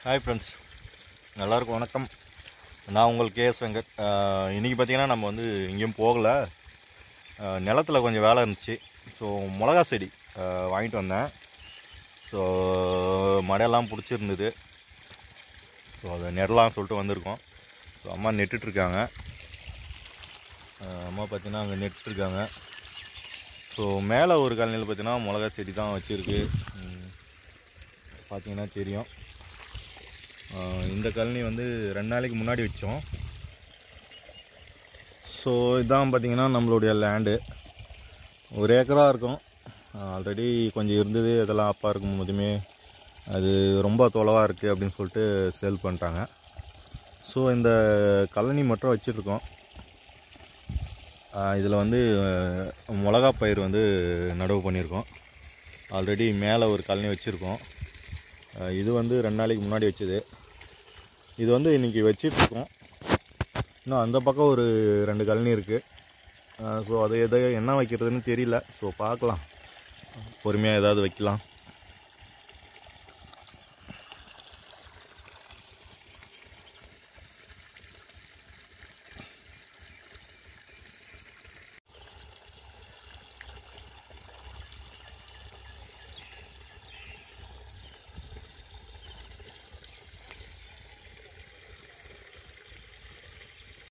hi friends எல்லாருக்கும் வணக்கம் நான் உங்கள் கேஎஸ் வெங்கட் அஹ், இன்னைக்கு பார்த்தீங்கன்னா நம்ம வந்து எங்கேயும் போகலை அஹ், நிலத்துல கொஞ்சம் வேலை இருந்துச்சு ஸோ மிளகா செடி அஹ், வாங்கிட்டு வந்தேன் ஸோ மடையெல்லாம் பிடிச்சிருந்தது ஸோ அதை நெடலாம் சொல்லிட்டு வந்திருக்கோம் ஸோ அம்மா நெட்டுட்ருக்காங்க அம்மா பார்த்தீங்கன்னா அங்கே நெட்டுருக்காங்க ஸோ மேலே ஒரு கழனியில் பார்த்தீங்கன்னா மிளகா செடி தான் வச்சுருக்கு பார்த்தீங்கன்னா தெரியும் ஆஹ் இந்த கழனி வந்து ரெண்டு நாளைக்கு முன்னாடி வச்சோம் ஸோ இதான் பார்த்தீங்கன்னா நம்மளுடைய லேண்டு ஒரு ஏக்கரா இருக்கும் ஆல்ரெடி கொஞ்சம் இருந்தது அதெல்லாம் அப்பா இருக்கும் போதுமே அது ரொம்ப தொலைவாக இருக்குது அப்படின்னு சொல்லிட்டு சேல் பண்ணிட்டாங்க ஸோ இந்த கழனி மட்டும் வச்சுருக்கோம் இதில் வந்து அஹ், மிளகா பயிர் வந்து நடவு பண்ணியிருக்கோம் ஆல்ரெடி மேலே ஒரு கழனி வச்சுருக்கோம் அஹ், இது வந்து ரெண்டு நாளைக்கு முன்னாடி வச்சது இது வந்து இன்றைக்கி வச்சிட்ருக்கோம் இன்னும் அந்த பக்கம் ஒரு ரெண்டு கழனி இருக்குது ஸோ அதை எதை என்ன வைக்கிறதுன்னு தெரியல ஸோ பார்க்கலாம் பொறுமையாக ஏதாவது வைக்கலாம்